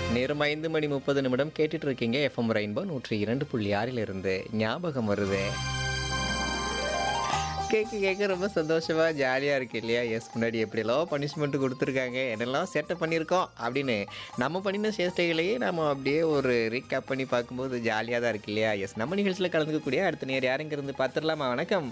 நேரம் ஐந்து மணி முப்பது நிமிடம் கேட்டுட்டு இருக்கீங்க எஃப்எம் ரெயின்போ நூற்றி இரண்டு புள்ளி ஆறில் இருந்து ஞாபகம் வருது கேட்க கேட்க ரொம்ப சந்தோஷமா ஜாலியாக இருக்கு இல்லையா எஸ் முன்னாடி எப்படியெல்லாம் பனிஷ்மெண்ட் கொடுத்துருக்காங்க என்னெல்லாம் செட்டப் பண்ணியிருக்கோம் அப்படின்னு நம்ம பண்ணின சேஷ்டைகளையே நம்ம அப்படியே ஒரு ரீகேப் பண்ணி பார்க்கும்போது ஜாலியாக தான் இருக்கு இல்லையா எஸ் நம்ம நிகழ்ச்சியில் கலந்துக்கக்கூடிய அடுத்த நேர் யாருங்க இருந்து பார்த்துடலாமா வணக்கம்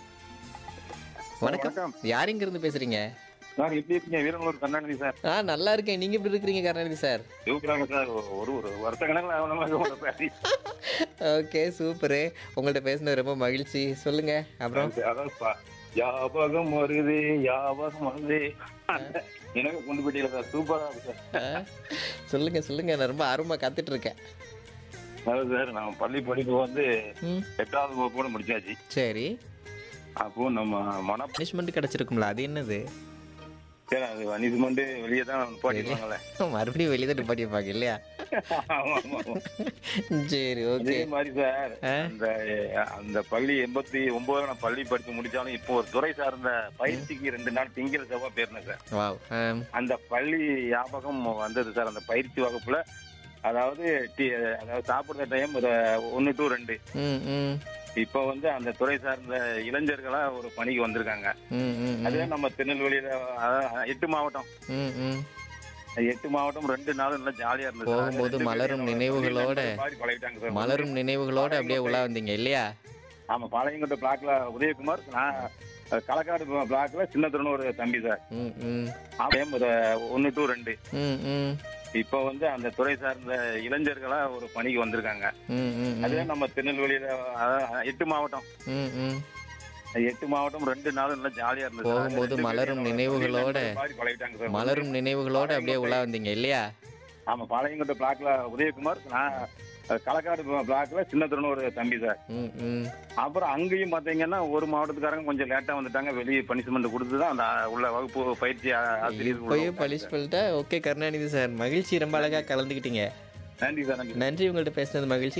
வணக்கம் வணக்கம். யாருங்க இருந்து பேசுறீங்க சார் எப்படி இருக்கீங்க வீரங்களூர் கருணாநிதி சார் ஆ நல்லா இருக்கேன் நீங்க எப்படி இருக்கிறீங்க கருணாநிதி சார் சூப்பராங்க சார் ஒரு ஒரு வருஷ கணக்கில் அவனமாக பேசி ஓகே சூப்பரு உங்கள்ட்ட பேசினது ரொம்ப மகிழ்ச்சி சொல்லுங்க அப்புறம் அதான் பா- ஞாபகம் வருது ஞாபகம் வருது எனக்கு கொண்டு போயிட்டீங்க சார் சூப்பரா இருக்கு சார் ஆ, சொல்லுங்க சொல்லுங்க நான் ரொம்ப ஆர்வமா காத்துட்டு இருக்கேன் அதாவது சார் நான் பள்ளி படிப்பு வந்து ம் எட்டாவது வகுப்போட முடிச்சாச்சு சரி அப்போ நம்ம மன பனிஷ்மெண்ட் கிடைச்சிருக்கும்ல அது என்னது சார் அது பனிஷ்மெண்ட் வெளியே தான் பாடிப்பாங்களே மறுபடியும் வெளியே தான் நிப்பாட்டி வைப்பாங்க இல்லையா ஆமா ஆமா ஆமா. சரி ஓகே அதே மாதிரி சார் ஆ. அந்த அந்த பள்ளி எண்பத்தி ஒன்பதுல நான் பள்ளி படித்து முடிச்சாலும் இப்போ ஒரு துறை சார்ந்த பயிற்சிக்கு ரெண்டு நாள் திங்கிற செவ்வாய் போயிருந்தேன் சார் வாவ் ஆம், அந்த பள்ளி ஞாபகம் வந்தது சார் அந்த பயிற்சி வகுப்புல அதாவது டி- அதாவது சாப்பிடுற டைம் ஒரு ஒன்னு டு ரெண்டு ம் ம் இப்போ வந்து அந்த துறை சார்ந்த இளைஞர்களா ஒரு பணிக்கு வந்திருக்காங்க ம் ம் அதே நம்ம திருநெல்வேலியில அதாவது எட்டு மாவட்டம் ம் ம் எட்டு மாவட்டம் ரெண்டு நாள் நல்லா ஜாலியா இருந்தது சார். போகும்போது ரெண்டு மலரும் பேரும் நினைவுகளோட மாதிரி பழகிட்டாங்க சார் மலரும் நினைவுகளோட அப்படியே உலா வந்தீங்க இல்லையா ஆமா பாளையங்கோட்டை பிளாக்ல உதயகுமார் நான் அஹ், களக்காடு பிளாக்ல சின்னத்துறன்னு ஒரு தம்பி சார் ம் ம் டைம் ஒரு ஒன்னு டு ரெண்டு ம் ம் இப்போ வந்து அந்த துறை சார்ந்த இளைஞர்களா ஒரு பணிக்கு வந்திருக்காங்க ம் ம் அதே நம்ம திருநெல்வேலியில அதாவது எட்டு மாவட்டம் ம் ம் எட்டு மாவட்டம் ரெண்டு நாள் நல்லா ஜாலியா இருந்தது சார். போகும்போது ரெண்டு மலரும் பேரும் நினைவுகளோட மாதிரி பழகிட்டாங்க சார் மலரும் நினைவுகளோட அப்படியே உலா வந்தீங்க இல்லையா ஆமா பாளையங்கோட்டை பிளாக்ல உதயகுமார் நான் அஹ், களக்காடு பிளாக்ல சின்னத்துறன்னு ஒரு தம்பி சார் ம் ம் அப்புறம் அங்கேயும் பாத்தீங்கன்னா ஒரு மாவட்டத்துக்காரங்க கொஞ்சம் லேட்டா வந்துட்டாங்க வெளியே பனிஷ்மெண்ட் கொடுத்து தான் அந்த உள்ள வகுப்பு பயிற்சி ஆ- ஆசிரியர் உள்ள இப்போயும் பலிஷ் பண்ணிட்டா ஓகே கருணாநிதி சார் மகிழ்ச்சி ரொம்ப அழகா கலந்துக்கிட்டீங்க நன்றி சார் நன்றி நன்றி உங்கள்கிட்ட பேசினது மகிழ்ச்சி